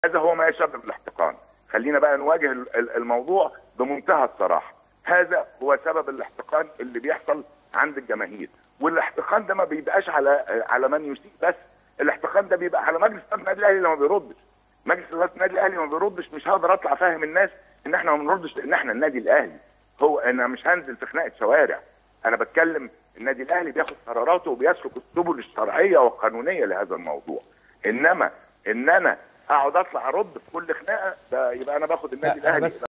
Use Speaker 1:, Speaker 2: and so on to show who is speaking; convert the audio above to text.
Speaker 1: هذا هو ما يسبب الاحتقان خلينا بقى نواجه ال- ال- الموضوع بمنتهى الصراحه هذا هو سبب الاحتقان اللي بيحصل عند الجماهير والاحتقان ده ما بيبقاش على على من يسيء بس الاحتقان ده بيبقى على مجلس اداره النادي الاهلي اللي ما بيردش مجلس اداره النادي الاهلي ما بيردش مش هقدر اطلع افهم الناس ان احنا ما بنردش لان احنا النادي الاهلي هو انا مش هنزل في خناقه شوارع انا بتكلم النادي الاهلي بياخد قراراته وبيسلك السبل الشرعيه والقانونيه لهذا الموضوع انما ان انا اقعد اطلع ارد في كل خناقه ده يبقى انا باخد النادي
Speaker 2: لا، أنا
Speaker 1: الاهلي
Speaker 2: بس